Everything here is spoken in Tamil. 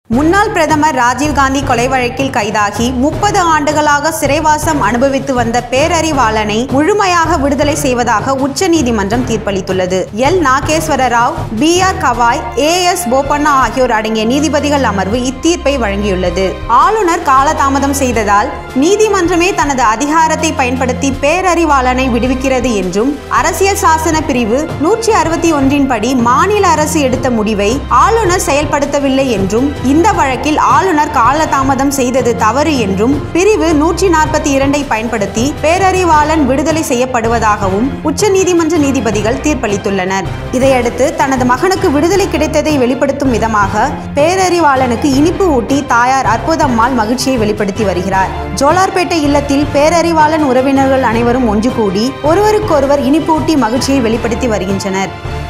முன்னாள் பிரதமர் ராஜீவ்காந்தி கொலை வழக்கில் கைதாகி முப்பது ஆண்டுகளாக சிறைவாசம் அனுபவித்து வந்த பேரறிவாளனை முழுமையாக விடுதலை செய்வதாக உச்சநீதிமன்றம் தீர்ப்பளித்துள்ளது L Nageswara Rao B R Gavai A S Bopanna ஆகியோர் அடங்கிய நீதிபதிகள் அமர்வு இத்தீர்ப்பை வழங்கியுள்ளது ஆளுநர் காலதாமதம் செய்ததால் நீதிமன்றமே தனது அதிகாரத்தை பயன்படுத்தி பேரறிவாளனை விடுவிக்கிறது என்றும் அரசியல் சாசன பிரிவு நூற்றி அறுபத்தி ஒன்றின் படி மாநில அரசு எடுத்த முடிவை ஆளுநர் செயல்படுத்தவில்லை என்றும் இந்த வழக்கில் ஆளுநர் காலதாமதம் செய்தது தவறு என்றும் பிரிவு நூற்றி நாற்பத்தி இரண்டை பயன்படுத்தி பேரறிவாளன் விடுதலை செய்யப்படுவதாகவும் உச்சநீதிமன்ற நீதிபதிகள் தீர்ப்பளித்துள்ளனர் இதையடுத்து தனது மகனுக்கு விடுதலை கிடைத்ததை வெளிப்படுத்தும் விதமாக பேரறிவாளனுக்கு இனிப்பு ஊட்டி தாயார் அற்புதம்மாள் மகிழ்ச்சியை வெளிப்படுத்தி வருகிறார் ஜோலார்பேட்டை இல்லத்தில் பேரறிவாளன் உறவினர்கள் அனைவரும் ஒன்று கூடி ஒருவருக்கொருவர் இனிப்பூட்டி மகிழ்ச்சியை வெளிப்படுத்தி வருகின்றனர்